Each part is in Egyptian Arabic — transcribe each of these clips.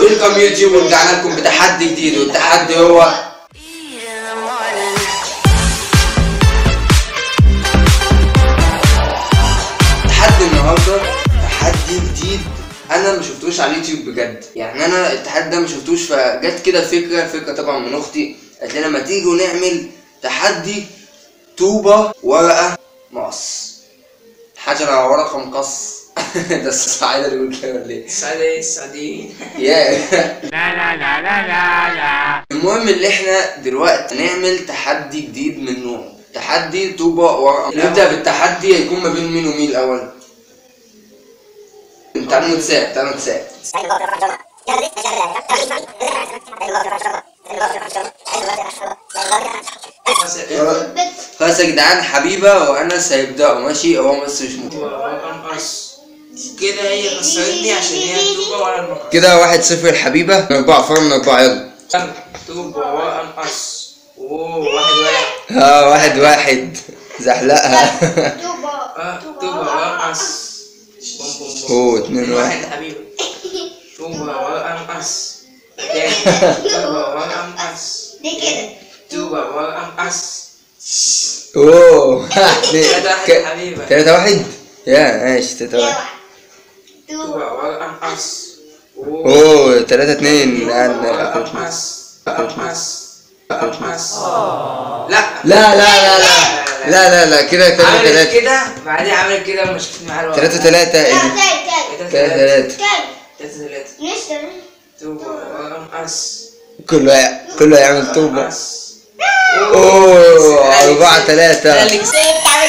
ويلكم يوتيوب ورجعنا لكم بتحدي جديد والتحدي هو تحدي النهارده تحدي جديد انا ما شفتوش على اليوتيوب بجد يعني انا التحدي ده ما شفتوش فجت كده فكره فكره طبعا من اختي قالت لنا ما تيجوا نعمل تحدي طوبه ورقه مقص حجر على ورقه مقص ده الصعايده اللي بيقول كده ولا ايه؟ السعدية السعديين يا المهم اللي احنا دلوقتي هنعمل تحدي جديد من نوعه تحدي طوبة ورقة نبدأ بالتحدي هيكون ما بين مين ومين الأول تعالوا نتساعد تعالوا نتساعد خلاص يا جدعان حبيبة وأنس هيبدأوا ماشي هو بس مش ممكن وانقص كده هي خسرتني عشان هي توبة ولا المقص كده واحد صفر الحبيبة أربعة فرق من أربعة يلا توبة وانقص اوه واحد واحد ها واحد واحد زحلقها اه توبة وانقص بوم بوم بوم أوه اتنين اتنين واحد واحد يا حبيبي توبة وانقص تاني توبة وانقص توبة وانقص أوه تلاتة واحد يا حبيبي تلاتة واحد يا ماشي تلاتة واحد توبة وانقص اوه اوه تلاتة اتنين الآن وانقص انقص انقص لا لا لا لا لا لا لا لا كده تلاتة عملت تلاتة كده بعدين عملت كده وما شفت معاه الوقت تلاتة تلاتة ايه ده؟ تلاتة تلاتة تلاتة تلاتة تلاتة تلاتة توبة وانقص كله يع- كله يعمل طوبة انقص اوه أربعة انا تلاتة اللي كسبت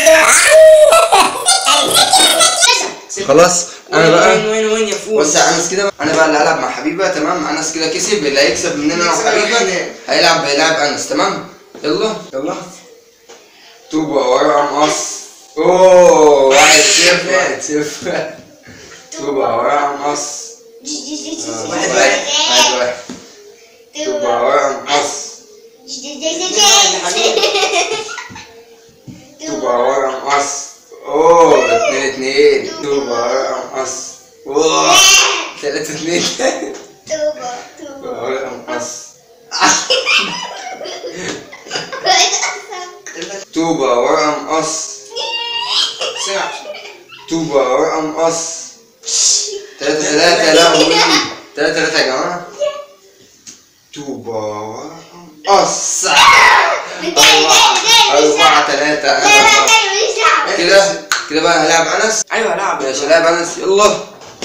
خلاص أنا وين بقى وين وين يا فوز بص يا انس كده انا بقى اللي هلعب مع حبيبه تمام انس كده كسب اللي هيكسب مننا انا وحبيبه هيلعب هيلعب انس تمام يلا يلا طوبة ورقة مقص اوه واحد صفر واحد صفر طوبة ورقة مقص آه، واحد واحد واحد طوبة ورقة مقص طوبة ورقة مقص اوه اتنين اتنين طوبة ورقة مقص اوه تلاتة اتنين طوبة ورقة مقص طوبة ورقة مقص سرعة طوبة ورقة مقص تلاتة تلاتة يا لهوي تلاتة تلاتة يا جماعة طوبة ورقة مقص أربعة أربعة تلاتة أنا أربعة. كده كده بقى هلاعب أنس ايوه لعب ماشي هلاعب أنس يلا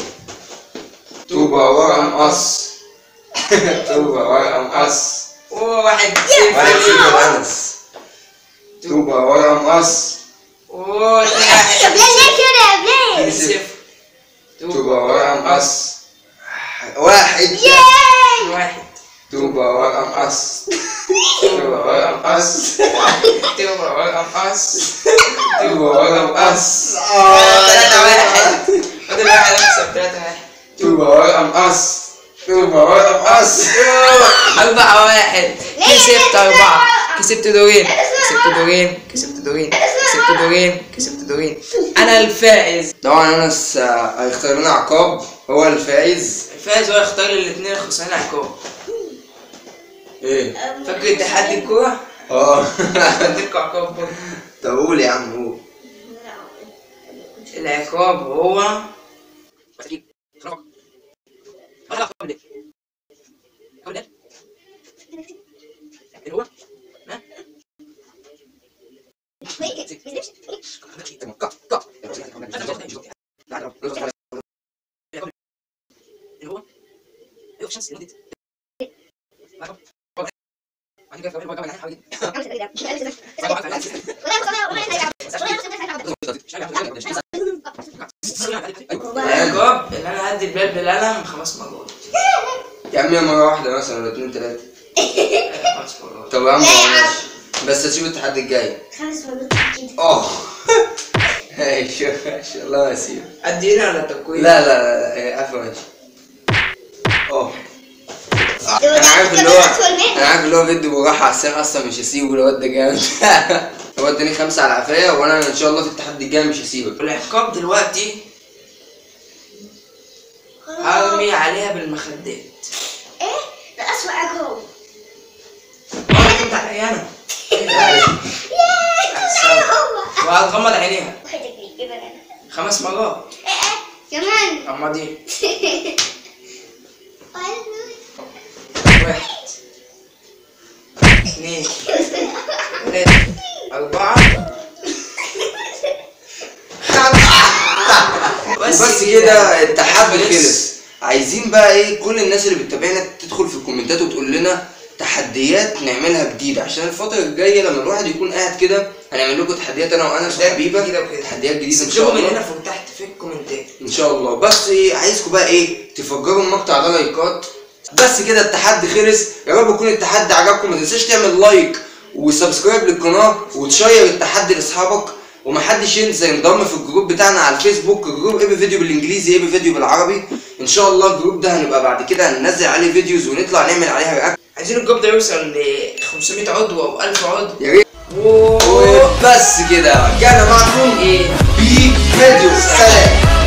طوبة ورقة مقص طوبة ورقة مقص اوه واحد واحد صفر صفر أنس طوبة ورقة مقص اوه اتنين واحد اتنين صفر طوبة ورقة مقص واحد اتنين واحد طوبة ورقة مقص طوبة ورقة مقص توبة وانقص طوبة ورقة مقص تلاتة واحد فاضل واحد اكسب تلاتة واحد طوبة ورقة مقص طوبة ورقة مقص أربعة واحد كسبت أربعة كسبت دورين كسبت دورين كسبت دورين كسبت دورين كسبت دورين أنا الفائز طبعا أنس آه، هيختار لنا عقاب هو الفائز الفائز هو يختار لي الاثنين الخسرانين عقاب ايه فاكر تحدي الكورة؟ اه هديلكوا عقاب برضه طب قول يا عم قول العقاب هو العقاب ان انا هدي الباب بالقلم خمس مرات يا عم هي مرة واحدة مثلا ولا اتنين تلاتة خمس مرات طب يا عم لا يا ماشي عم. بس هتسيب التحدي الجاي خمس مرات كده اه ماشي ماشي الله يسير ادي هنا ولا تكوين؟ لا لا لا لا إيه، عفوا ماشي اه ده انا عارف ده اللي هو أطول مني. انا عارف اللي هو فيديو بالراحه على السنة اصلا مش هسيبه الواد ده جامد هو اداني خمسة على قفايا وانا ان شاء الله في التحدي الجاي مش هسيبك العقاب دلوقتي هرمي عليها بالمخدات وهتغمض عينيها واحد بيجيبها انا خمس مرات ايه ايه كمان غمضي واحد اثنين ثلاثة أربعة بس كده التحدي خلص عايزين بقى ايه كل الناس اللي بتتابعنا تدخل في الكومنتات وتقول لنا تحديات نعملها جديدة عشان الفترة الجاية لما الواحد يكون قاعد كده هنعمل لكم تحديات انا وانا جديدة وحبيبة وكده. تحديات جديدة ان شاء شوفوا من الله هنا فوق تحت في الكومنتات ان شاء الله بس ايه عايزكم بقى ايه تفجروا المقطع ده لايكات بس كده التحدي خلص يا رب يكون التحدي عجبكم ما تنساش تعمل لايك وسبسكرايب للقناه وتشير التحدي لاصحابك ومحدش ينسى ينضم في الجروب بتاعنا على الفيسبوك جروب ايه فيديو بالانجليزي ايه فيديو بالعربي ان شاء الله الجروب ده هنبقى بعد كده هننزل عليه فيديوز ونطلع نعمل عليها رياكت عايزين الجروب ده يوصل ل 500 عضو أو 1000 عضو يا ريت و- وبس كده رجعنا معكم ايه في فيديو سلام